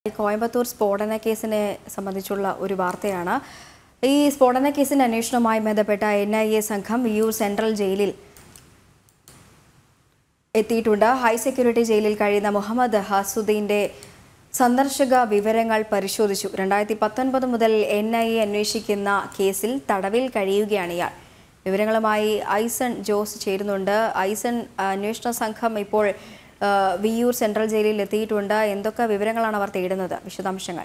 ഈ കോയമ്പത്തൂർ സ്ഫോടന കേസിനെ സംബന്ധിച്ചുള്ള ഒരു വാർത്തയാണ് ഈ സ്ഫോടന കേസിന്റെ അന്വേഷണവുമായി ബന്ധപ്പെട്ട എൻ ഐ എ സംഘം വിയൂർ സെൻട്രൽ ജയിലിൽ എത്തിയിട്ടുണ്ട് ഹൈ സെക്യൂരിറ്റി ജയിലിൽ കഴിയുന്ന മുഹമ്മദ് ഹസുദ്ദീന്റെ സന്ദർശക വിവരങ്ങൾ പരിശോധിച്ചു രണ്ടായിരത്തി പത്തൊൻപത് മുതൽ എൻ ഐ എ അന്വേഷിക്കുന്ന കേസിൽ തടവിൽ കഴിയുകയാണ് ഇയാൾ വിവരങ്ങളുമായി ഐസൺ ജോസ് ചേരുന്നുണ്ട് ഐസൺ അന്വേഷണ സംഘം ഇപ്പോൾ ആ, വിയൂർ സെൻട്രൽ ജയിലിൽ എത്തിയിട്ടുണ്ട് എന്തൊക്കെ വിവരങ്ങളാണ് അവർ തേടുന്നത് വിശദാംശങ്ങൾ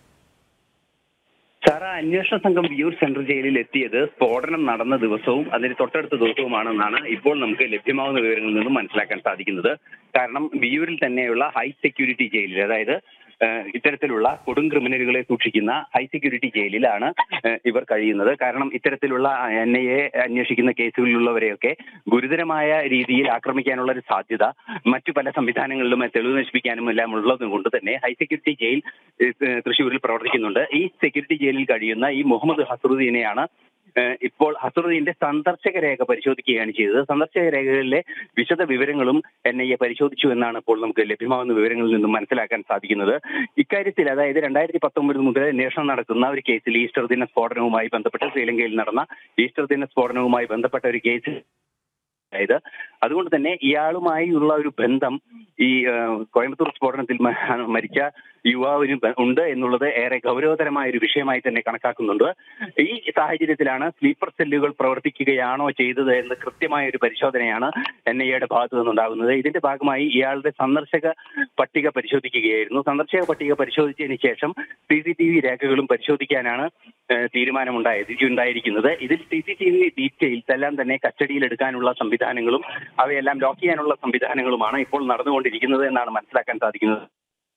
സാറ അന്വേഷണ സംഘം വിയൂർ സെൻട്രൽ ജയിലിൽ എത്തിയത് സ്ഫോടനം നടന്ന ദിവസവും അതിന് തൊട്ടടുത്ത ദിവസവുമാണെന്നാണ് ഇപ്പോൾ നമുക്ക് ലഭ്യമാകുന്ന വിവരങ്ങളിൽ നിന്നും മനസ്സിലാക്കാൻ സാധിക്കുന്നത് കാരണം വിയൂരിൽ തന്നെയുള്ള ഹൈ സെക്യൂരിറ്റി ജയിലിൽ അതായത് ഏഹ്, ഇത്തരത്തിലുള്ള കൊടും ക്രിമിനലുകളെ സൂക്ഷിക്കുന്ന ഹൈ സെക്യൂരിറ്റി ജയിലിലാണ് ഏഹ്, ഇവർ കഴിയുന്നത് കാരണം ഇത്തരത്തിലുള്ള എൻ ഐ എ അന്വേഷിക്കുന്ന കേസുകളിലുള്ളവരെയൊക്കെ ഗുരുതരമായ രീതിയിൽ ആക്രമിക്കാനുള്ള ഒരു സാധ്യത മറ്റു പല സംവിധാനങ്ങളിലും തെളിവ് നശിപ്പിക്കാനും എല്ലാം ഉള്ളത് കൊണ്ട് തന്നെ ഹൈ സെക്യൂരിറ്റി ജയിൽ ഏഹ്, തൃശ്ശൂരിൽ പ്രവർത്തിക്കുന്നുണ്ട് ഈ സെക്യൂരിറ്റി ജയിലിൽ കഴിയുന്ന ഈ മുഹമ്മദ് ഹസറുദ്ദീനെയാണ് ഏഹ്, ഇപ്പോൾ ഹസറുദ്ദീന്റെ സന്ദർശക രേഖ പരിശോധിക്കുകയാണ് ചെയ്തത് സന്ദർശക രേഖകളിലെ വിശദ വിവരങ്ങളും എൻ ഐ എ പരിശോധിച്ചു എന്നാണ് ഇപ്പോൾ നമുക്ക് ലഭ്യമാകുന്ന വിവരങ്ങളിൽ നിന്നും മനസ്സിലാക്കാൻ സാധിക്കുന്നത് ഇക്കാര്യത്തിൽ അതായത് രണ്ടായിരത്തി പത്തൊമ്പത് മുതൽ അന്വേഷണം നടക്കുന്ന ഒരു കേസിൽ ഈസ്റ്റർ ദിന സ്ഫോടനവുമായി ബന്ധപ്പെട്ട് ശ്രീലങ്കയിൽ നടന്ന ഈസ്റ്റർ ദിന സ്ഫോടനവുമായി ബന്ധപ്പെട്ട ഒരു കേസിൽ അതായത് അതുകൊണ്ട് തന്നെ ഇയാളുമായി ഉള്ള ഒരു ബന്ധം ഈ ആ, കോയമ്പത്തൂർ സ്ഫോടനത്തിൽ മ- മരിച്ച യുവാവിന് ബ- ഉണ്ട് എന്നുള്ളത് ഏറെ ഗൗരവതരമായ ഒരു വിഷയമായി തന്നെ കണക്കാക്കുന്നുണ്ട് ഈ സാഹചര്യത്തിലാണ് സ്ലീപ്പർ സെല്ലുകൾ പ്രവർത്തിക്കുകയാണോ ചെയ്തത് എന്ന് കൃത്യമായ ഒരു പരിശോധനയാണ് എൻ ഐ എയുടെ ഭാഗത്തു നിന്നുണ്ടാകുന്നത് ഇതിന്റെ ഭാഗമായി ഇയാളുടെ സന്ദർശക പട്ടിക പരിശോധിക്കുകയായിരുന്നു സന്ദർശക പട്ടിക പരിശോധിച്ചതിന് ശേഷം സി സി ടി വി രേഖകളും പരിശോധിക്കാനാണ് ഏഹ്, തീരുമാനമുണ്ടായത് ഉണ്ടായിരിക്കുന്നത് ഇതിൽ C C T V details എല്ലാം തന്നെ കസ്റ്റഡിയിൽ എടുക്കാനുള്ള സംവിധാനങ്ങളും അവയെല്ലാം ലോക്ക് ചെയ്യാനുള്ള സംവിധാനങ്ങളുമാണ് ഇപ്പോൾ നടന്നുകൊണ്ടിരിക്കുന്നത് എന്നാണ് മനസ്സിലാക്കാൻ സാധിക്കുന്നത്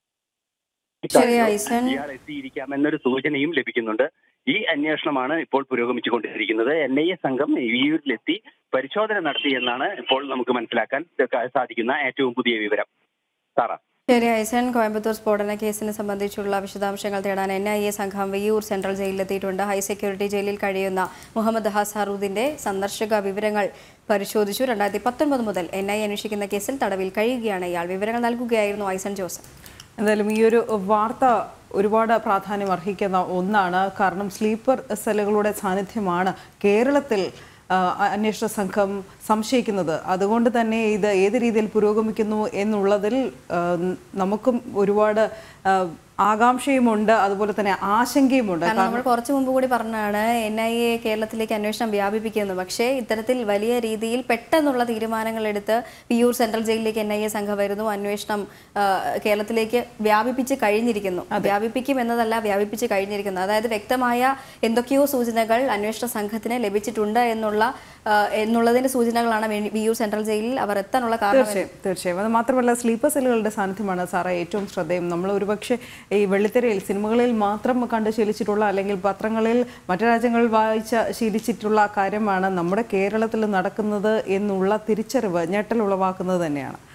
ശരി, ഐസൻ. ഇയാൾ എത്തിയിരിക്കാം എന്നൊരു സൂചനയും ലഭിക്കുന്നുണ്ട് ഈ അന്വേഷണമാണ് ഇപ്പോൾ പുരോഗമിച്ചുകൊണ്ടിരിക്കുന്നത് എൻ ഐ എ സംഘം വിയൂരിലെത്തി പരിശോധന നടത്തി എന്നാണ് ഇപ്പോൾ നമുക്ക് മനസ്സിലാക്കാൻ സാധിക്കുന്ന ഏറ്റവും പുതിയ വിവരം സാറാ ശരി ഐസൺ കോയമ്പത്തൂർ സ്ഫോടന കേസിനെ സംബന്ധിച്ചുള്ള വിശദാംശങ്ങൾ തേടാൻ എൻ ഐ എ സംഘം വിയൂർ സെൻട്രൽ ജയിലിലെത്തിയിട്ടുണ്ട് ഹൈ സെക്യൂരിറ്റി ജയിലിൽ കഴിയുന്ന മുഹമ്മദ് ഹസാറുദ്ദീന്റെ സന്ദർശക വിവരങ്ങൾ പരിശോധിച്ചു രണ്ടായിരത്തി പത്തൊൻപത് മുതൽ എൻ ഐ അന്വേഷിക്കുന്ന കേസിൽ തടവിൽ കഴിയുകയാണ് ഇയാൾ വിവരങ്ങൾ നൽകുകയായിരുന്നു ഐസൺ ജോസഫ് എന്തായാലും ഈ ഒരു വാർത്ത ഒരുപാട് പ്രാധാന്യം അർഹിക്കുന്ന ഒന്നാണ് കാരണം സ്ലീപ്പർ സെല്ലുകളുടെ സാന്നിധ്യമാണ് കേരളത്തിൽ ആ, അന്വേഷണ സംഘം സംശയിക്കുന്നത് അതുകൊണ്ട് തന്നെ ഇത് ഏത് രീതിയിൽ പുരോഗമിക്കുന്നു എന്നുള്ളതിൽ ആ, നമുക്കും ഒരുപാട് ആ, ആകാംക്ഷയുമുണ്ട് അതുപോലെ തന്നെ ആശങ്കയുമുണ്ട് കാരണം നമ്മൾ കുറച്ച് മുമ്പ് കൂടി പറഞ്ഞാണ് എൻ ഐ എ കേരളത്തിലേക്ക് അന്വേഷണം വ്യാപിപ്പിക്കുന്നു പക്ഷേ ഇത്തരത്തിൽ വലിയ രീതിയിൽ പെട്ടെന്നുള്ള തീരുമാനങ്ങൾ എടുത്ത് വിയൂർ സെൻട്രൽ ജയിലിലേക്ക് എൻ ഐ എ സംഘം വരുന്നു അന്വേഷണം ആ, കേരളത്തിലേക്ക് വ്യാപിപ്പിച്ച് കഴിഞ്ഞിരിക്കുന്നു വ്യാപിപ്പിക്കും എന്നതല്ല വ്യാപിപ്പിച്ച് കഴിഞ്ഞിരിക്കുന്നു അതായത് വ്യക്തമായ എന്തൊക്കെയോ സൂചനകൾ അന്വേഷണ സംഘത്തിന് ലഭിച്ചിട്ടുണ്ട് എന്നുള്ള ആ, എന്നുള്ളതിന്റെ സൂചനകളാണ് വി- വിയൂർ സെൻട്രൽ ജയിലിൽ അവർ എത്താനുള്ള കാരണം തീർച്ചയായും തീർച്ചയായും അത് മാത്രമല്ല സ്ലീപ്പർ സെല്ലുകളുടെ സാന്നിധ്യമാണ് സാറേ ഏറ്റവും ശ്രദ്ധേയം നമ്മൾ ഒരുപക്ഷെ ഈ വെള്ളിത്തിരയിൽ സിനിമകളിൽ മാത്രം കണ്ട് ശീലിച്ചിട്ടുള്ള അല്ലെങ്കിൽ പത്രങ്ങളിൽ മറ്റു രാജ്യങ്ങളിൽ വായിച്ച ശീലിച്ചിട്ടുള്ള കാര്യമാണ് നമ്മുടെ കേരളത്തിൽ നടക്കുന്നത് എന്നുള്ള തിരിച്ചറിവ് ഞെട്ടൽ ഉളവാക്കുന്നത് തന്നെയാണ്